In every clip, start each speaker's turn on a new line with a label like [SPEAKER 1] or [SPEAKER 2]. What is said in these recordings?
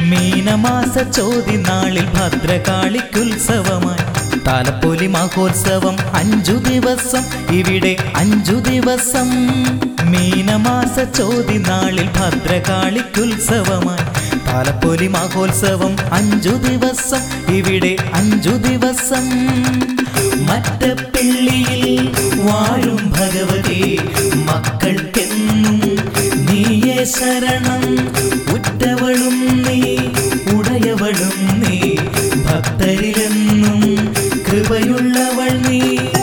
[SPEAKER 1] മീനമാസ ചോതി നാളിൽ ഭദ്രകാളിക്കുത്സവമായി താലപ്പൊലി മഹോത്സവം അഞ്ചു ദിവസം ഇവിടെ അഞ്ചു ദിവസം മീനമാസ ചോതി നാളിൽ ഭദ്രകാളിക്കുത്സവമായി താലപ്പൊലി മഹോത്സവം അഞ്ചു ദിവസം ഇവിടെ അഞ്ചു ദിവസം മറ്റപ്പിള്ളിയിൽ വാഴും ഭഗവതി മക്കൾക്കെന്നും നീയേ ശരണം ഉറ്റവളും നീ ഉടയവളും നീ ഭക്തരിലെന്നും കൃപയുള്ളവൾ നീ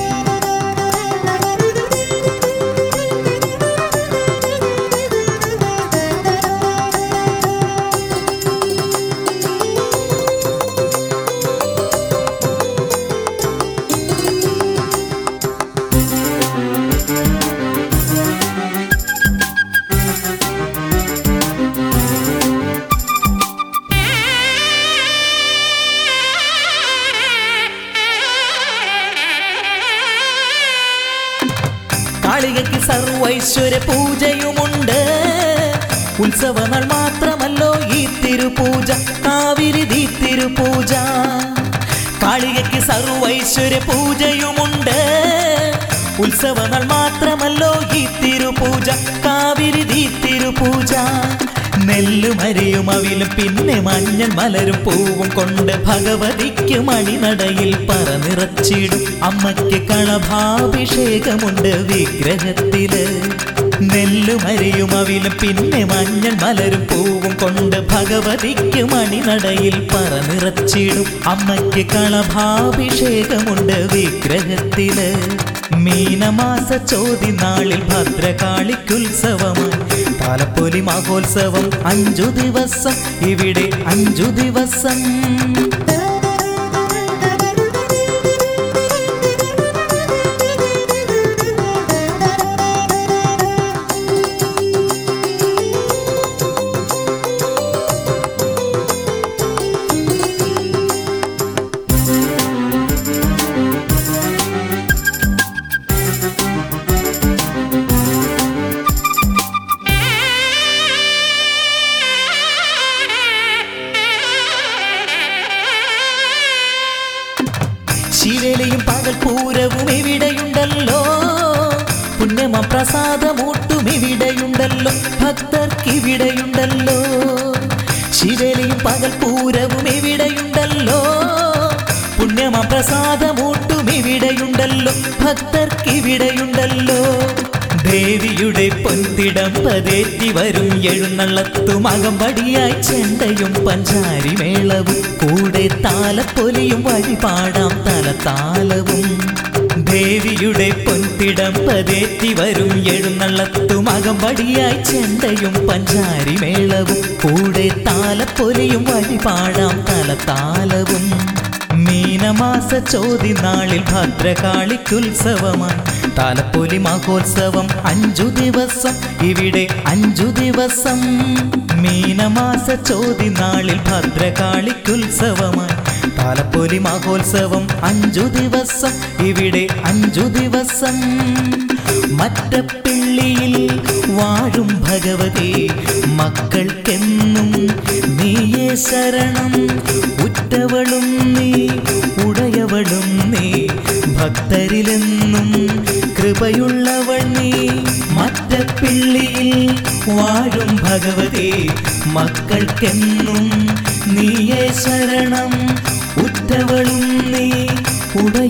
[SPEAKER 1] കാളികയ്ക്ക് സർവൈശ്വര്യ പൂജയുമുണ്ട് ഉത്സവങ്ങൾ മാത്രമല്ലോ ഈ തിരുപൂജ കാവിരി ദീ തിരുപൂജ കാളികയ്ക്ക് സർവൈശ്വര്യ പൂജയുമുണ്ട് ഉത്സവങ്ങൾ മാത്രമല്ലോ ഈ തിരുപൂജ കാവിരി ദീ തിരുപൂജ നെല്ലുമരിയും അവിലും പിന്നെ മഞ്ഞൾ മലരും പൂവും കൊണ്ട് ഭഗവതിക്ക് മണിനടയിൽ പറനിറച്ചിടും അമ്മയ്ക്ക് കളഭാഭിഷേകമുണ്ട് വിഗ്രഹത്തില് നെല്ലുമരിയും അവിലും പിന്നെ മഞ്ഞൾ മലരും പൂവും കൊണ്ട് ഭഗവതിക്ക് മണിനടയിൽ പറനിറച്ചിടും അമ്മയ്ക്ക് കളഭാഭിഷേകമുണ്ട് വിഗ്രഹത്തില് മീനമാസ ചോതി നാളിൽ ഭദ്രകാളിക്കുത്സവമായി താലപ്പൊലി മഹോത്സവം അഞ്ചു ദിവസം ഇവിടെ അഞ്ചു ദിവസം ശിവലയും പകൽപൂരവും ഇവിടെയുണ്ടല്ലോ പുണ്യമ പ്രസാദമൂട്ടും ഇവിടെയുണ്ടല്ലോ ഭക്തർക്കിവിടെയുണ്ടല്ലോ ശിവലയും പകൽപൂരവും ഇവിടെയുണ്ടല്ലോ പുണ്യമ പ്രസാദമൂട്ടും ഇവിടെയുണ്ടല്ലോ ഭക്തർക്കിവിടെയുണ്ടല്ലോ ദേവിയുടെ പൊന്തിടം പതേറ്റി വരും എഴുന്നള്ളത്തും അകമ്പടിയായി ചെണ്ടയും പഞ്ചാരി മേളവും കൂടെ താലപ്പൊലിയും വഴിപാടാം തലത്താലവും ദേവിയുടെ പൊന്തിടം പതേറ്റി വരും എഴുന്നള്ളത്തും അകമ്പടിയായി ചെണ്ടയും പഞ്ചാരി മേളവും കൂടെ താലപ്പൊലിയും വഴിപാടാം തലത്താലവും മീനമാസ ചോതി നാളിൽ ഭദ്രകാളിക്കുത്സവമായി താലപ്പൊലി മഹോത്സവം അഞ്ചു ദിവസം ഇവിടെ അഞ്ചു ദിവസം മീനമാസ ചോതി നാളിൽ ഭദ്രകാളിക്കുത്സവമായി താലപ്പൊലി മഹോത്സവം അഞ്ചു ദിവസം ഇവിടെ അഞ്ചു ദിവസം മറ്റപ്പിള്ളിയിൽ വാഴും ഭഗവതി മക്കൾക്കെന്നും നീയേ ശരണം ഉറ്റവളും നീ ഉടയവളും നീ ഭക്തരിലെന്നും കൃപയുള്ളവൾ നീ മറ്റപ്പിള്ളിയിൽ വാഴും ഭഗവതി മക്കൾക്കെന്നും നീയേ ശരണം ഉറ്റവളും നീ ഉടയ